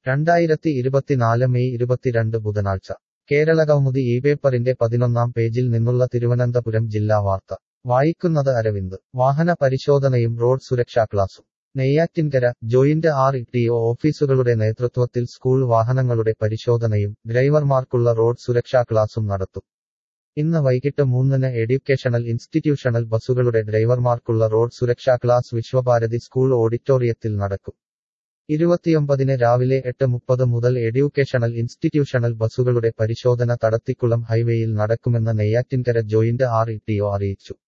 രണ്ടായിരത്തി ഇരുപത്തിനാല് മെയ് ഇരുപത്തിരണ്ട് ബുധനാഴ്ച കേരള കൗമുദി ഈ പേപ്പറിന്റെ പതിനൊന്നാം പേജിൽ നിന്നുള്ള തിരുവനന്തപുരം ജില്ലാ വാർത്ത വായിക്കുന്നത് അരവിന്ദ് വാഹന പരിശോധനയും റോഡ് സുരക്ഷാ ക്ലാസും Neyyattinkara joint R T O ഓഫീസുകളുടെ നേതൃത്വത്തിൽ സ്കൂൾ വാഹനങ്ങളുടെ പരിശോധനയും ഡ്രൈവർമാർക്കുള്ള റോഡ് സുരക്ഷാ ക്ലാസും നടത്തും ഇന്ന് വൈകിട്ട് മൂന്നിന് എഡ്യൂക്കേഷണൽ ഇൻസ്റ്റിറ്റ്യൂഷണൽ ബസ്സുകളുടെ ഡ്രൈവർമാർക്കുള്ള റോഡ് സുരക്ഷാ ക്ലാസ് വിശ്വഭാരതി സ്കൂൾ ഓഡിറ്റോറിയത്തിൽ നടക്കും ഇരുപത്തിയൊമ്പതിന് രാവിലെ എട്ട് മുപ്പത് മുതൽ എഡ്യൂക്കേഷണൽ ഇൻസ്റ്റിറ്റ്യൂഷണൽ ബസ്സുകളുടെ പരിശോധന തടത്തിക്കുളം ഹൈവേയിൽ നടക്കുമെന്ന് Neyyattinkara joint R T O അറിയിച്ചു